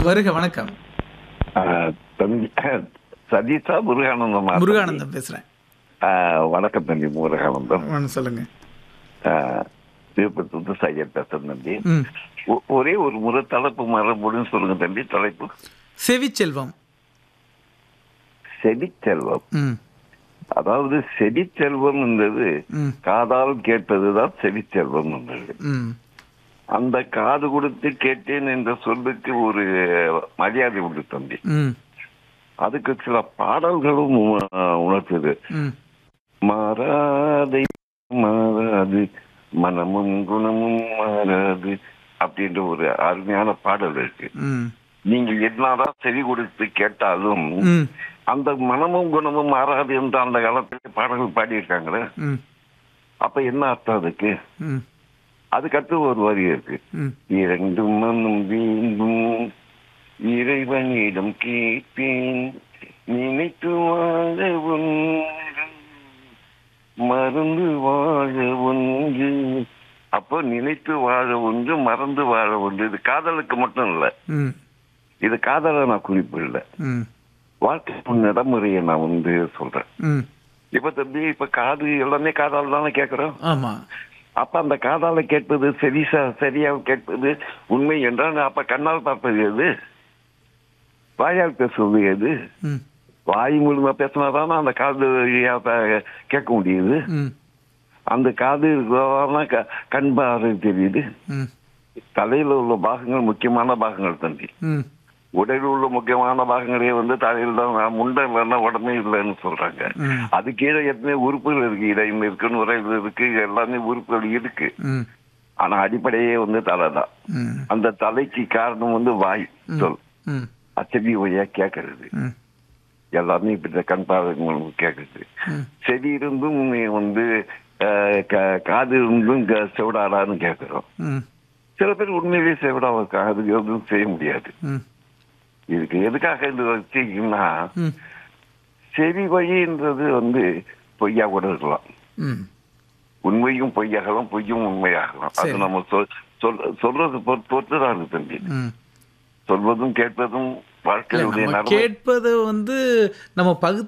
வருக வணக்கம் ஆஹ் தம்பி சதீஷா முருகானந்தம் முருகானந்தம் பேசுறேன் வணக்கம் தம்பி முருகானந்தம் ஒன்று சொல்லுங்க ஆஹ் விழுப்புரத்துலேருந்து சையர் பேசுறேன் தம்பி ம் ஒ- ஒரே ஒரு முறை தலைப்பு மறுபடியும் சொல்லுங்க தம்பி தலைப்பு செவிச்செல்வம் செடிச்செல்வம் ம் அதாவது செடிச்செல்வம் என்றது ம் காதால் கேட்பதுதான் செடிச்செல்வம் என்றது ம் அந்த காது கொடுத்து கேட்டேன் என்ற சொல்லுக்கு ஒரு மரியாதை உண்டு தம்பி ம் அதுக்கு சில பாடல்களும் உ- உணர்த்துது ம் மாறாதை மாறாது மனமும் குணமும் மாறாது அப்படின்ற ஒரு அருமையான பாடல் இருக்கு ம் நீங்க என்னதான் செவி கொடுத்து கேட்டாலும் ம் அந்த மனமும் குணமும் மாறாது என்று அந்த காலத்துல பாடல்கள் பாடியிருக்காங்களே ம் அப்ப என்ன அர்த்தம் அதுக்கு ம் அதுக்கடுத்து ஒரு வரி இருக்கு ம் இரண்டும் மனம் வேண்டும் இறைவனிடம் கேட்பேன் நினைத்து வாழ ஒன்று மறந்து வாழ ஒன்று அப்போ நினைத்து வாழ ஒன்று மறந்து வாழ ஒன்று இது காதலுக்கு மட்டும் இல்ல ம் இது காதலை நான் குறிப்பிடல ம் வாழ்க்கை நடைமுறையை நான் வந்து சொல்றேன் ம் இப்ப தம்பி இப்ப காது எல்லாமே காதால் தானே கேட்கிறோம் ஆமாம் அப்ப அந்த காதால கேட்பது சரி ச- சரியா கேட்பது உண்மை என்றால் அப்ப கண்ணால் பார்ப்பது எது வாயால் பேசுவது எது ம் வாய் மூலமா பேசினாதானே அந்த காது வழியா ப- கேட்க முடியுது ம் அந்த காது இருக்கிறதான க- கண் பார்வை தெரியுது ம் தலையில உள்ள பாகங்கள் முக்கியமான பாகங்கள் தம்பி ம் உடலில் உள்ள முக்கியமான பாகங்களே வந்து தலையில் தான் முண்டை இல்லைன்னா உடம்பே இல்லைன்னு சொல்றாங்க ம். அது கீழே எத்தனை உறுப்புகள் இருக்கு இடையில் இருக்கு நுரையில் இருக்கு எல்லாமே உறுப்புகள் இருக்கு ம் ஆனா அடிப்படையே வந்து தலை தான் ம் அந்த தலைக்கு காரணம் வந்து வாய் சொல் ம் அச்சடி வழியா கேட்கறது ம் எல்லாமே இப்படி கண் பார்வை மூலம் கேட்கறது ம். செடி இருந்தும் நீ வந்து அஹ், க- காது இருந்தும் க- செவிடாடான்னு கேட்கிறோம் ம் சில பேர் உண்மையிலேயே செவிடா இருக்காங்க அதுக்கு எதுவும் செய்ய முடியாது ம் இதுக்கு எதுக்காக இது வச்சீங்கன்னா ம் செவி வழின்றது வந்து பொய்யா கூட இருக்கலாம் ம் உண்மையும் பொய்யாகலாம் பொய்யும் உண்மையாகலாம் அது சரி. நம்ம சொல் சொல்- சொல்றது பொறுத்து பொறுத்து தான் இருக்கு தம்பி ம் சொல்வதும் கேட்பதும் இல்ல, வாழ்க்கையுடைய நம்ம நடைமுறை கேட்பது வந்து நம்ம பகு